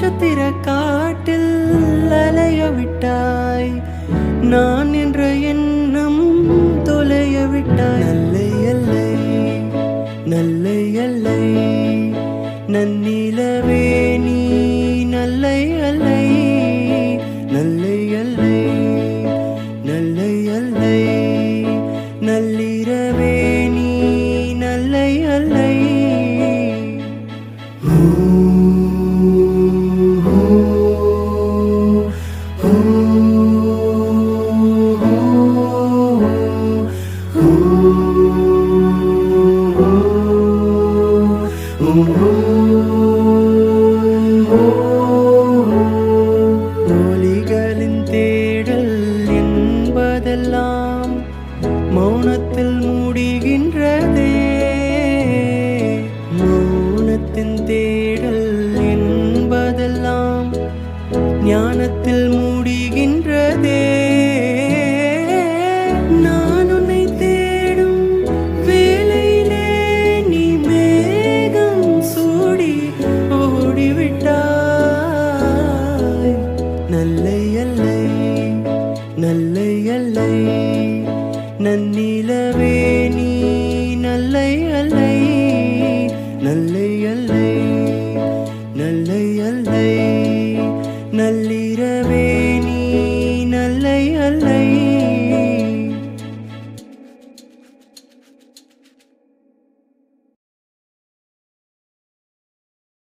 நட்சத்திர காட்டில் அலைய விட்டாய் நான் என்ற எண்ணம் தொலைய விட்டாய் நல்லை எல்லை நல்லை எல்லை நன்னிலவே நீ நல்லை அல்லை நல்லை அல்லை நல்லை அல்லை நள்ளிரவே நீ நல்லை அல்லை Ooh.